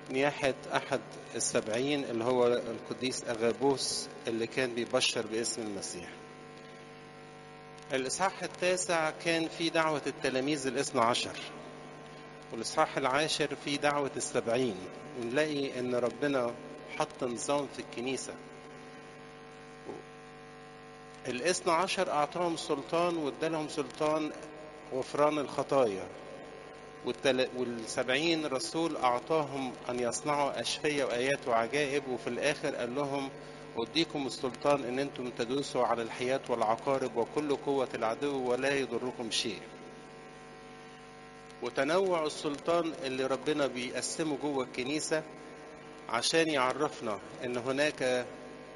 نياحة أحد السبعين اللي هو القديس أغابوس اللي كان بيبشر باسم المسيح الإصحاح التاسع كان في دعوة التلاميذ الاثنى عشر والإصحاح العاشر في دعوة السبعين ونلاقي إن ربنا حط نظام في الكنيسة الاثنى عشر أعطاهم سلطان وادالهم سلطان غفران الخطايا والتل... والسبعين رسول أعطاهم أن يصنعوا أشفية وآيات وعجائب وفي الآخر قال لهم أديكم السلطان أن أنتم تدوسوا على الحياة والعقارب وكل قوة العدو ولا يضركم شيء وتنوع السلطان اللي ربنا بيقسمه جوه الكنيسة عشان يعرفنا أن هناك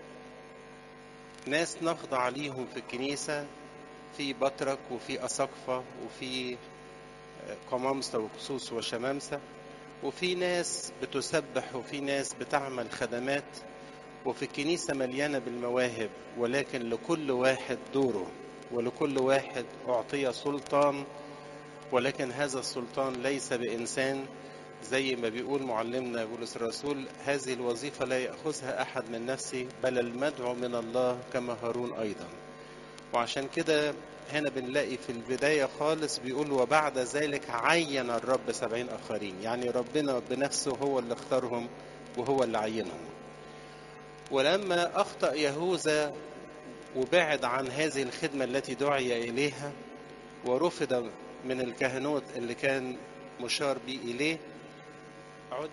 ناس نخضع ليهم في الكنيسة في بطرك وفي أساقفة وفي قمامسة وكسوس وشمامسة وفي ناس بتسبح وفي ناس بتعمل خدمات وفي الكنيسة مليانة بالمواهب ولكن لكل واحد دوره ولكل واحد أعطي سلطان ولكن هذا السلطان ليس بإنسان زي ما بيقول معلمنا بولس الرسول هذه الوظيفة لا يأخذها أحد من نفسه بل المدعو من الله كما هارون أيضا وعشان كده هنا بنلاقي في البداية خالص بيقول وبعد ذلك عين الرب سبعين آخرين يعني ربنا بنفسه هو اللي اختارهم وهو اللي عينهم ولما أخطأ يهوذا وبعد عن هذه الخدمة التي دعي إليها ورفض من الكهنوت اللي كان مشار به إليه عود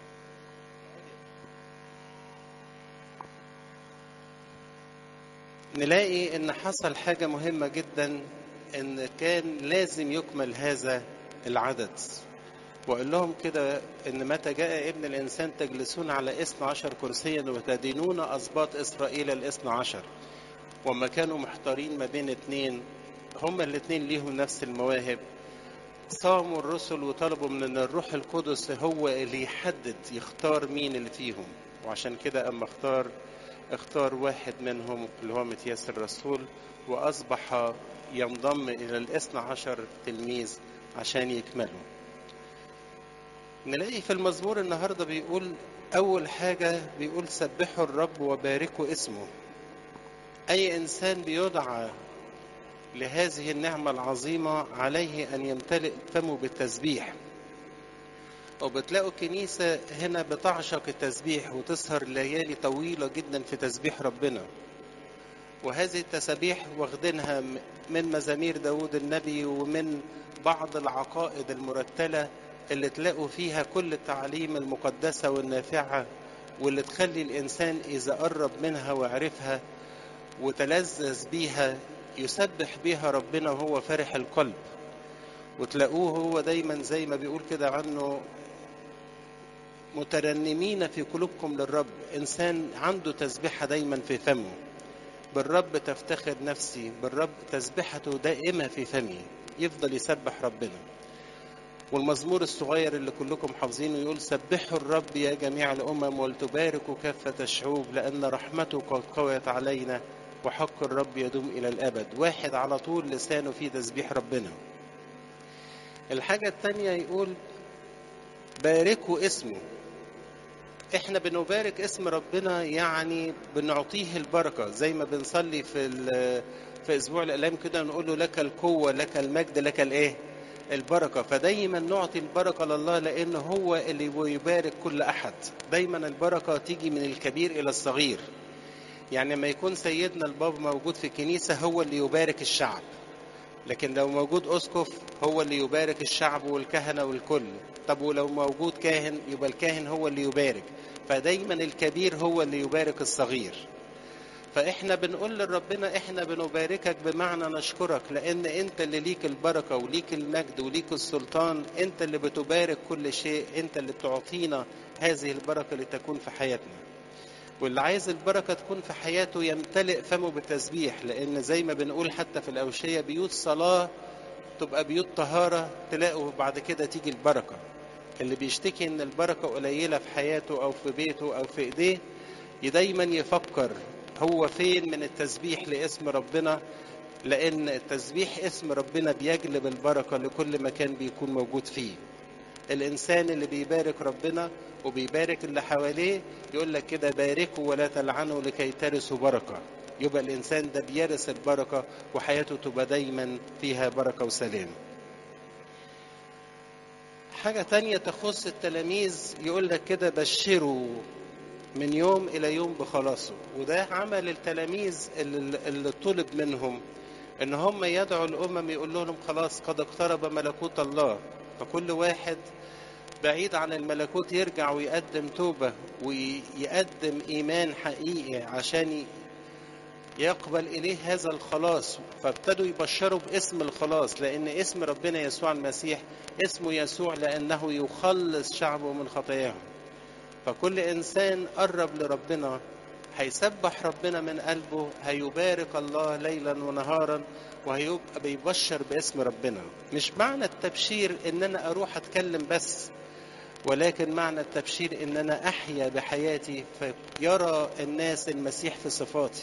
نلاقي ان حصل حاجة مهمة جدا ان كان لازم يكمل هذا العدد وقال لهم كده ان متى جاء ابن الانسان تجلسون على اثنى عشر كرسيا وتدينون اسباط اسرائيل الاثنى عشر وما كانوا محتارين ما بين اتنين هما الاتنين ليهم نفس المواهب صاموا الرسل وطلبوا من ان الروح القدس هو اللي يحدد يختار مين اللي فيهم وعشان كده اما اختار اختار واحد منهم اللي هو متياس الرسول واصبح ينضم الى الاثنى عشر تلميذ عشان يكملوا نلاقي في المزمور النهارده بيقول اول حاجه بيقول سبحوا الرب وباركوا اسمه اي انسان بيدعى لهذه النعمة العظيمة عليه أن يمتلئ فمه بالتسبيح وبتلاقوا الكنيسة هنا بتعشق التسبيح وتسهر ليالي طويلة جدا في تسبيح ربنا وهذه التسابيح واخدينها من مزامير داود النبي ومن بعض العقائد المرتلة اللي تلاقوا فيها كل التعاليم المقدسة والنافعة واللي تخلي الإنسان إذا قرب منها وعرفها وتلذذ بيها يسبح بها ربنا وهو فرح القلب وتلاقوه هو دايما زي ما بيقول كده عنه مترنمين في قلوبكم للرب انسان عنده تسبيحه دايما في فمه بالرب تفتخر نفسي بالرب تسبحته دائمه في فمي يفضل يسبح ربنا والمزمور الصغير اللي كلكم حافظينه يقول سبحوا الرب يا جميع الامم ولتباركوا كافه الشعوب لان رحمته قد قويت علينا وحق الرب يدوم إلى الأبد واحد على طول لسانه فيه تسبيح ربنا الحاجة الثانية يقول باركوا اسمه احنا بنبارك اسم ربنا يعني بنعطيه البركة زي ما بنصلي في في اسبوع الالام كده نقول له لك القوة لك المجد لك الايه البركة فدايما نعطي البركة لله لأنه هو اللي يبارك كل أحد دايما البركة تيجي من الكبير إلى الصغير يعني لما يكون سيدنا البابا موجود في الكنيسة هو اللي يبارك الشعب لكن لو موجود أسقف هو اللي يبارك الشعب والكهنة والكل طب ولو موجود كاهن يبقى الكاهن هو اللي يبارك فدايما الكبير هو اللي يبارك الصغير فإحنا بنقول لربنا إحنا بنباركك بمعنى نشكرك لأن أنت اللي ليك البركة وليك المجد وليك السلطان أنت اللي بتبارك كل شيء أنت اللي بتعطينا هذه البركة لتكون في حياتنا واللي عايز البركة تكون في حياته يمتلئ فمه بالتسبيح لأن زي ما بنقول حتى في الأوشية بيوت صلاة تبقى بيوت طهارة تلاقوا بعد كده تيجي البركة اللي بيشتكي إن البركة قليلة في حياته أو في بيته أو في إيديه دايما يفكر هو فين من التسبيح لاسم ربنا لأن التسبيح اسم ربنا بيجلب البركة لكل مكان بيكون موجود فيه الإنسان اللي بيبارك ربنا وبيبارك اللي حواليه يقول لك كده باركوا ولا تلعنوا لكي ترثوا بركة يبقى الإنسان ده بيرث البركة وحياته تبقى دايما فيها بركة وسلام حاجة تانية تخص التلاميذ يقول لك كده بشروا من يوم إلى يوم بخلاصه وده عمل التلاميذ اللي, اللي طلب منهم إن هم يدعوا الأمم يقول لهم خلاص قد اقترب ملكوت الله فكل واحد بعيد عن الملكوت يرجع ويقدم توبة ويقدم إيمان حقيقي عشان يقبل إليه هذا الخلاص فابتدوا يبشروا باسم الخلاص لأن اسم ربنا يسوع المسيح اسمه يسوع لأنه يخلص شعبه من خطاياهم فكل إنسان قرب لربنا هيسبح ربنا من قلبه هيبارك الله ليلا ونهارا وهيبقى بيبشر باسم ربنا مش معنى التبشير ان انا اروح اتكلم بس ولكن معنى التبشير ان انا احيا بحياتي فيرى الناس المسيح في صفاتي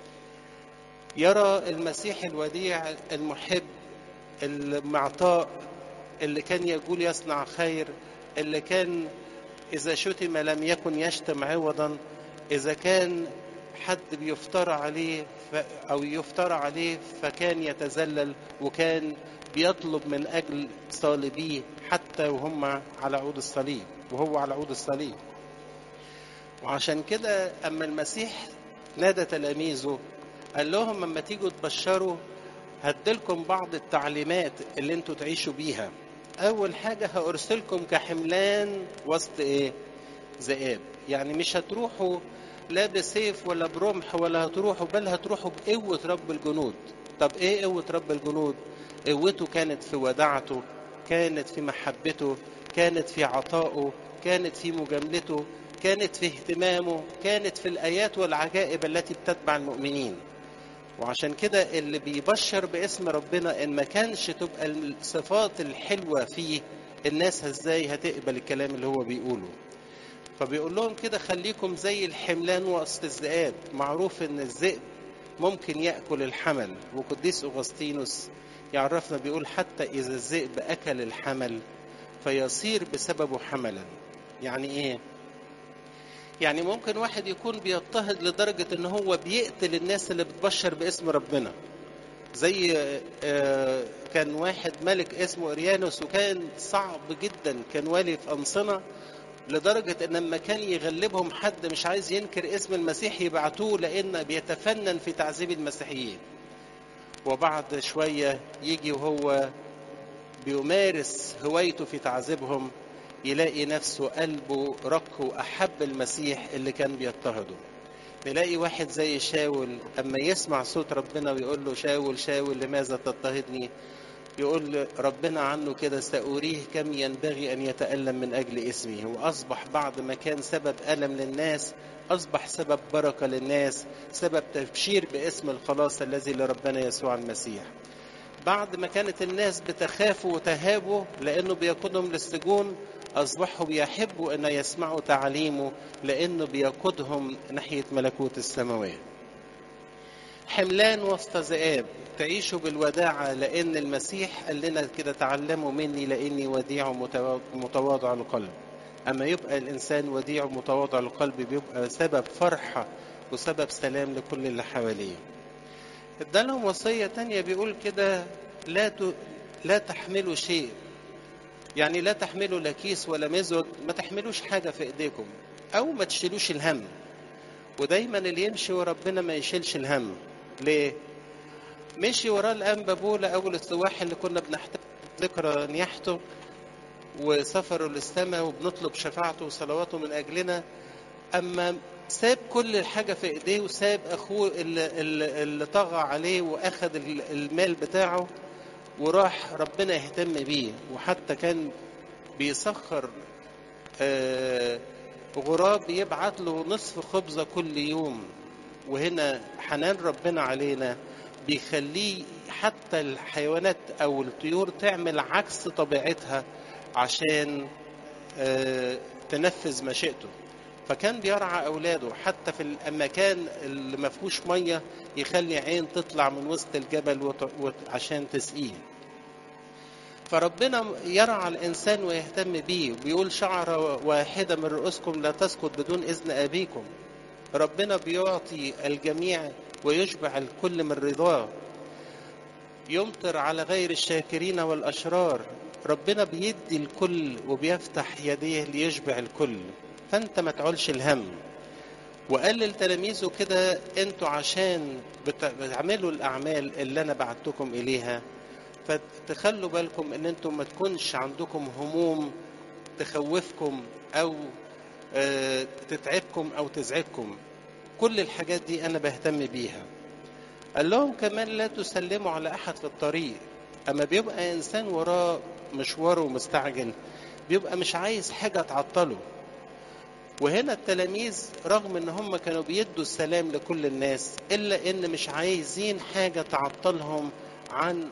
يرى المسيح الوديع المحب المعطاء اللي كان يقول يصنع خير اللي كان إذا شتم لم يكن يشتم عوضا إذا كان حد بيفترى عليه ف... أو يفترى عليه فكان يتذلل وكان بيطلب من أجل صالبيه حتى وهم على عود الصليب وهو على عود الصليب وعشان كده أما المسيح نادى تلاميذه قال لهم لما تيجوا تبشروا هديلكم بعض التعليمات اللي انتوا تعيشوا بيها اول حاجه هارسلكم كحملان وسط ايه ذئاب يعني مش هتروحوا لا بسيف ولا برمح ولا هتروحوا بل هتروحوا بقوه رب الجنود طب ايه قوه رب الجنود قوته كانت في وداعته كانت في محبته كانت في عطائه كانت في مجاملته كانت في اهتمامه كانت في الايات والعجائب التي بتتبع المؤمنين وعشان كده اللي بيبشر باسم ربنا ان ما كانش تبقى الصفات الحلوه فيه الناس ازاي هتقبل الكلام اللي هو بيقوله فبيقول لهم كده خليكم زي الحملان وسط الذئاب معروف ان الذئب ممكن ياكل الحمل وقديس اغسطينوس يعرفنا بيقول حتى اذا الذئب اكل الحمل فيصير بسببه حملا يعني ايه يعني ممكن واحد يكون بيضطهد لدرجة ان هو بيقتل الناس اللي بتبشر باسم ربنا زي كان واحد ملك اسمه اريانوس وكان صعب جدا كان والي في انصنة لدرجة ان لما كان يغلبهم حد مش عايز ينكر اسم المسيح يبعتوه لان بيتفنن في تعذيب المسيحيين وبعد شوية يجي وهو بيمارس هوايته في تعذيبهم يلاقي نفسه قلبه رق وأحب المسيح اللي كان بيضطهده نلاقي واحد زي شاول أما يسمع صوت ربنا ويقول له شاول شاول لماذا تضطهدني يقول ربنا عنه كده سأريه كم ينبغي أن يتألم من أجل اسمي وأصبح بعد ما كان سبب ألم للناس أصبح سبب بركة للناس سبب تبشير باسم الخلاص الذي لربنا يسوع المسيح بعد ما كانت الناس بتخافوا وتهابوا لأنه بيقودهم للسجون أصبحوا بيحبوا أن يسمعوا تعليمه لأنه بيقودهم ناحية ملكوت السماوات حملان وسط ذئاب تعيشوا بالوداعة لأن المسيح قال لنا كده تعلموا مني لأني وديع متواضع القلب أما يبقى الإنسان وديع متواضع القلب بيبقى سبب فرحة وسبب سلام لكل اللي حواليه ادالهم وصية تانية بيقول كده لا ت... لا تحملوا شيء يعني لا تحملوا لا كيس ولا مزود ما تحملوش حاجة في ايديكم او ما تشيلوش الهم ودايما اللي يمشي ورا ربنا ما يشيلش الهم ليه مشي وراه الانبا بولا اول السواح اللي كنا بنحتفل ذكرى نياحته وسفره للسماء وبنطلب شفاعته وصلواته من اجلنا اما ساب كل حاجة في ايديه وساب اخوه اللي, اللي, اللي طغى عليه واخد المال بتاعه وراح ربنا يهتم بيه وحتى كان بيسخر آه غراب يبعت له نصف خبزة كل يوم وهنا حنان ربنا علينا بيخليه حتى الحيوانات او الطيور تعمل عكس طبيعتها عشان آه تنفذ مشيئته فكان بيرعى اولاده حتى في المكان اللي ما فيهوش ميه يخلي عين تطلع من وسط الجبل وت... وت... عشان تسقيه فربنا يرعى الإنسان ويهتم بيه بيقول شعرة واحدة من رؤوسكم لا تسقط بدون إذن أبيكم ربنا بيعطي الجميع ويشبع الكل من رضاه يمطر على غير الشاكرين والأشرار ربنا بيدي الكل وبيفتح يديه ليشبع الكل فأنت ما تعولش الهم وقال لتلاميذه كده انتوا عشان بتعملوا الأعمال اللي أنا بعتكم إليها فتخلوا بالكم ان انتم ما تكونش عندكم هموم تخوفكم او اه تتعبكم او تزعجكم كل الحاجات دي انا بهتم بيها قال لهم كمان لا تسلموا على احد في الطريق اما بيبقى انسان وراه مشواره مستعجل بيبقى مش عايز حاجه تعطله وهنا التلاميذ رغم ان هم كانوا بيدوا السلام لكل الناس الا ان مش عايزين حاجه تعطلهم عن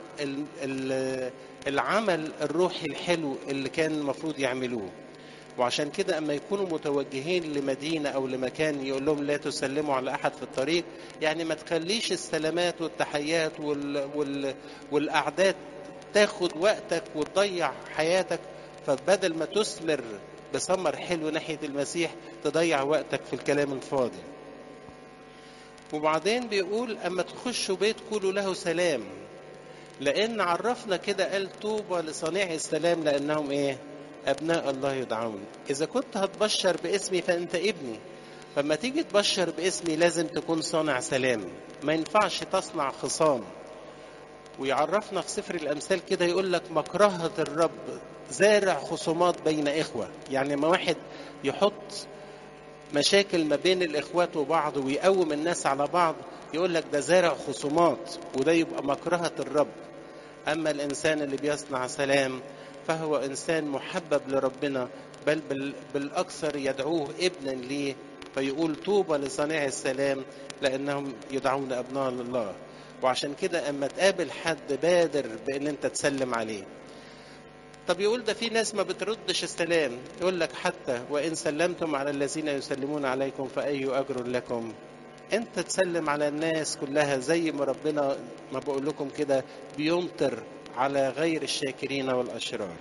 العمل الروحي الحلو اللي كان المفروض يعملوه وعشان كده اما يكونوا متوجهين لمدينه او لمكان يقول لهم لا تسلموا على احد في الطريق يعني ما تخليش السلامات والتحيات وال... وال... والاعداد تاخد وقتك وتضيع حياتك فبدل ما تثمر بثمر حلو ناحيه المسيح تضيع وقتك في الكلام الفاضي وبعدين بيقول اما تخشوا بيت قولوا له سلام لان عرفنا كده قال طوبى لصانعي السلام لانهم ايه ابناء الله يدعون اذا كنت هتبشر باسمي فانت ابني فما تيجي تبشر باسمي لازم تكون صانع سلام ما ينفعش تصنع خصام ويعرفنا في سفر الامثال كده يقول لك مكرهه الرب زارع خصومات بين اخوه يعني ما واحد يحط مشاكل ما بين الاخوات وبعض ويقوم الناس على بعض يقول لك ده زارع خصومات وده يبقى مكرهه الرب اما الانسان اللي بيصنع سلام فهو انسان محبب لربنا بل, بل بالاكثر يدعوه ابنا ليه فيقول طوبى لصانع السلام لانهم يدعون ابناء الله وعشان كده اما تقابل حد بادر بان انت تسلم عليه طب يقول ده في ناس ما بتردش السلام يقول لك حتى وان سلمتم على الذين يسلمون عليكم فاي اجر لكم انت تسلم على الناس كلها زي ما ربنا ما بقول لكم كده بيمطر على غير الشاكرين والاشرار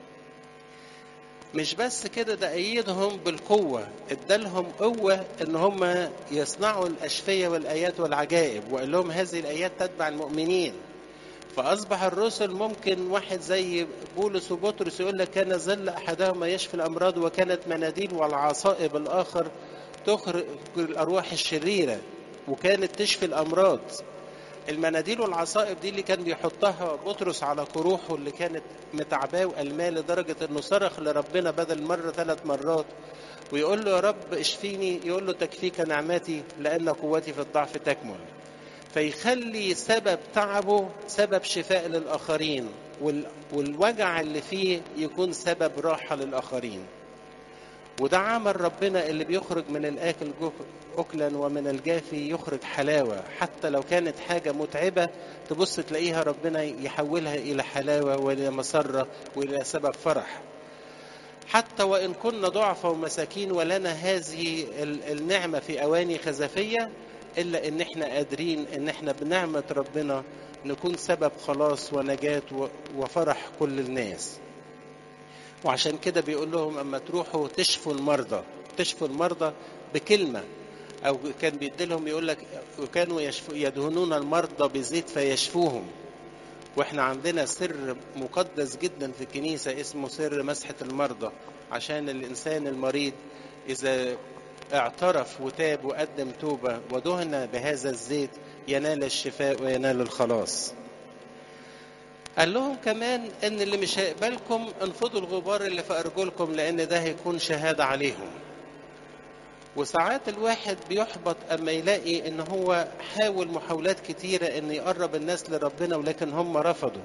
مش بس كده ده ايدهم بالقوه ادالهم قوه ان هم يصنعوا الاشفيه والايات والعجائب وقال لهم هذه الايات تتبع المؤمنين فاصبح الرسل ممكن واحد زي بولس وبطرس يقول لك كان ظل احدهما يشفي الامراض وكانت مناديل والعصائب الاخر تخرج الارواح الشريره وكانت تشفي الامراض المناديل والعصائب دي اللي كان بيحطها بطرس على قروحه اللي كانت متعباه وألماه لدرجة انه صرخ لربنا بدل مرة ثلاث مرات ويقول له يا رب اشفيني يقول له تكفيك نعمتي لأن قوتي في الضعف تكمل فيخلي سبب تعبه سبب شفاء للآخرين والوجع اللي فيه يكون سبب راحة للآخرين وده عمل ربنا اللي بيخرج من الآكل أكلا ومن الجافي يخرج حلاوة حتى لو كانت حاجة متعبة تبص تلاقيها ربنا يحولها إلى حلاوة وإلى مسرة وإلى سبب فرح حتى وإن كنا ضعفة ومساكين ولنا هذه النعمة في أواني خزفية إلا إن إحنا قادرين إن إحنا بنعمة ربنا نكون سبب خلاص ونجاة وفرح كل الناس وعشان كده بيقول لهم اما تروحوا تشفوا المرضى تشفوا المرضى بكلمه او كان بيديلهم يقول لك وكانوا يدهنون المرضى بزيت فيشفوهم واحنا عندنا سر مقدس جدا في الكنيسه اسمه سر مسحه المرضى عشان الانسان المريض اذا اعترف وتاب وقدم توبه ودهن بهذا الزيت ينال الشفاء وينال الخلاص قال لهم كمان ان اللي مش هيقبلكم انفضوا الغبار اللي في ارجلكم لان ده هيكون شهاده عليهم وساعات الواحد بيحبط اما يلاقي ان هو حاول محاولات كتيره ان يقرب الناس لربنا ولكن هم رفضوا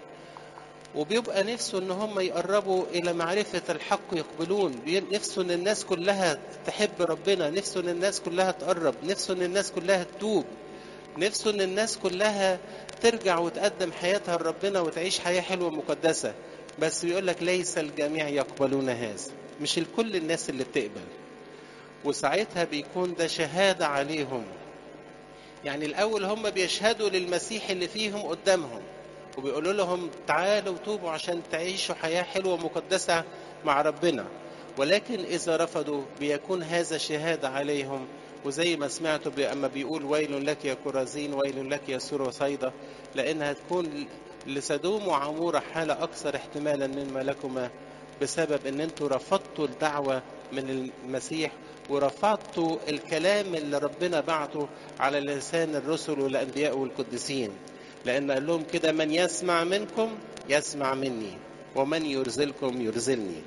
وبيبقى نفسه ان هم يقربوا الى معرفه الحق يقبلون نفسه ان الناس كلها تحب ربنا نفسه ان الناس كلها تقرب نفسه ان الناس كلها تتوب نفسه ان الناس كلها ترجع وتقدم حياتها لربنا وتعيش حياه حلوه مقدسه بس بيقول لك ليس الجميع يقبلون هذا مش الكل الناس اللي بتقبل وساعتها بيكون ده شهاده عليهم يعني الاول هم بيشهدوا للمسيح اللي فيهم قدامهم وبيقولوا لهم تعالوا توبوا عشان تعيشوا حياة حلوة مقدسة مع ربنا ولكن إذا رفضوا بيكون هذا شهادة عليهم وزي ما سمعتوا بي أما بيقول ويل لك يا كرازين ويل لك يا سور وصيدا لأنها تكون لسدوم وعمورة حالة أكثر احتمالا مما لكما بسبب ان انتوا رفضتوا الدعوة من المسيح ورفضتوا الكلام اللي ربنا بعته على لسان الرسل والانبياء والقديسين لان قال لهم كده من يسمع منكم يسمع مني ومن يرزلكم يرزلني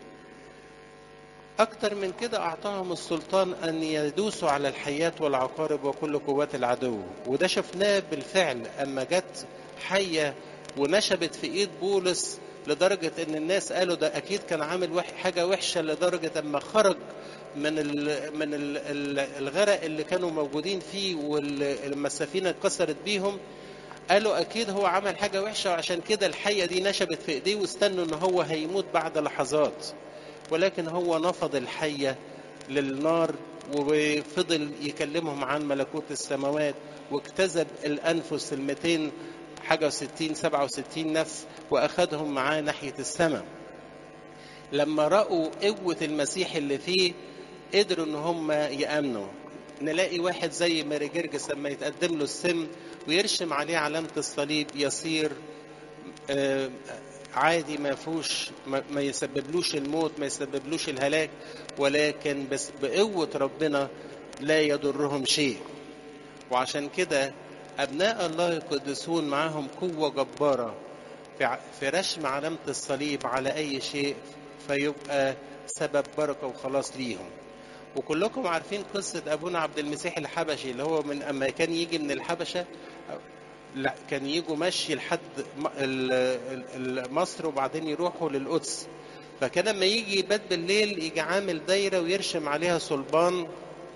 أكتر من كده أعطاهم السلطان أن يدوسوا على الحيات والعقارب وكل قوات العدو وده شفناه بالفعل أما جت حية ونشبت في إيد بولس لدرجة إن الناس قالوا ده أكيد كان عامل وح حاجة وحشة لدرجة أما خرج من ال من ال ال الغرق اللي كانوا موجودين فيه ولما السفينة اتكسرت بيهم قالوا أكيد هو عمل حاجة وحشة وعشان كده الحية دي نشبت في إيديه واستنوا إن هو هيموت بعد لحظات ولكن هو نفض الحية للنار وفضل يكلمهم عن ملكوت السماوات واجتذب الأنفس المتين حاجة وستين سبعة وستين نفس وأخذهم معاه ناحية السماء لما رأوا قوة المسيح اللي فيه قدروا ان هم يأمنوا نلاقي واحد زي ماري جرجس لما يتقدم له السم ويرشم عليه علامة الصليب يصير آه عادي ما فيهوش ما يسببلوش الموت ما يسببلوش الهلاك ولكن بس بقوة ربنا لا يضرهم شيء وعشان كده أبناء الله القديسون معاهم قوة جبارة في رشم علامة الصليب على أي شيء فيبقى سبب بركة وخلاص ليهم وكلكم عارفين قصة أبونا عبد المسيح الحبشي اللي هو من أما كان يجي من الحبشة لا كان يجوا مشي لحد مصر وبعدين يروحوا للقدس فكان لما يجي يبات بالليل يجي عامل دايرة ويرشم عليها صلبان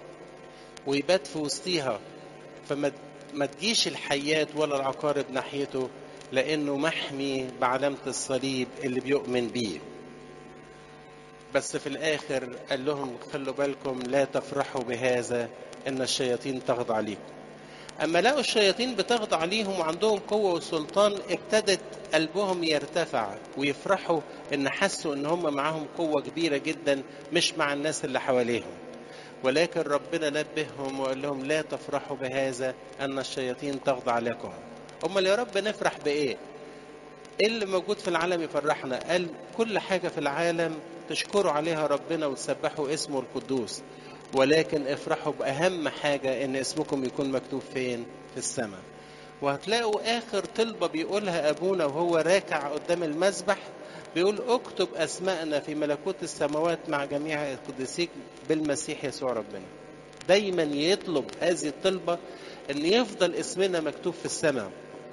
ويبات في وسطيها فما ما تجيش الحيات ولا العقارب ناحيته لأنه محمي بعلامة الصليب اللي بيؤمن بيه بس في الآخر قال لهم خلوا بالكم لا تفرحوا بهذا إن الشياطين تخضع ليكم أما لقوا الشياطين بتخضع ليهم وعندهم قوة وسلطان ابتدت قلبهم يرتفع ويفرحوا إن حسوا إن هم معاهم قوة كبيرة جدا مش مع الناس اللي حواليهم ولكن ربنا نبههم وقال لهم لا تفرحوا بهذا أن الشياطين تخضع لكم أمال يا رب نفرح بإيه؟ إيه اللي موجود في العالم يفرحنا؟ قال كل حاجة في العالم تشكروا عليها ربنا وتسبحوا اسمه القدوس ولكن افرحوا بأهم حاجة إن اسمكم يكون مكتوب فين؟ في السماء. وهتلاقوا آخر طلبة بيقولها أبونا وهو راكع قدام المسبح بيقول اكتب أسماءنا في ملكوت السماوات مع جميع القديسين بالمسيح يسوع ربنا. دايما يطلب هذه الطلبة إن يفضل اسمنا مكتوب في السماء.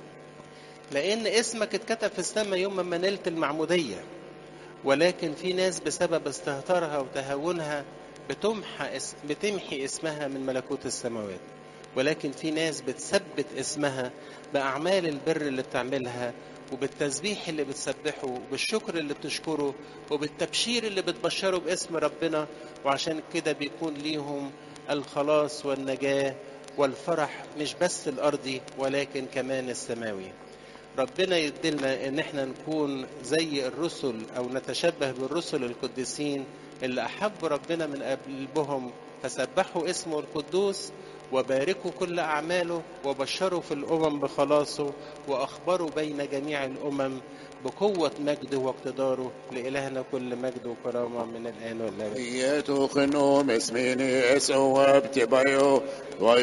لأن اسمك اتكتب في السماء يوم ما نلت المعمودية. ولكن في ناس بسبب استهتارها وتهاونها بتمحى اس... بتمحي اسمها من ملكوت السماوات ولكن في ناس بتثبت اسمها بأعمال البر اللي بتعملها وبالتسبيح اللي بتسبحه وبالشكر اللي بتشكره وبالتبشير اللي بتبشره باسم ربنا وعشان كده بيكون ليهم الخلاص والنجاة والفرح مش بس الأرضي ولكن كمان السماوي ربنا يدلنا ان احنا نكون زي الرسل او نتشبه بالرسل القديسين اللي احبوا ربنا من قلبهم فسبحوا اسمه القدوس وباركوا كل اعماله وبشروا في الامم بخلاصه واخبروا بين جميع الامم بقوة مجده واقتداره لإلهنا كل مجد وكرامة من الآن والأبد. يتوخنو مسميني اسو وابتبايو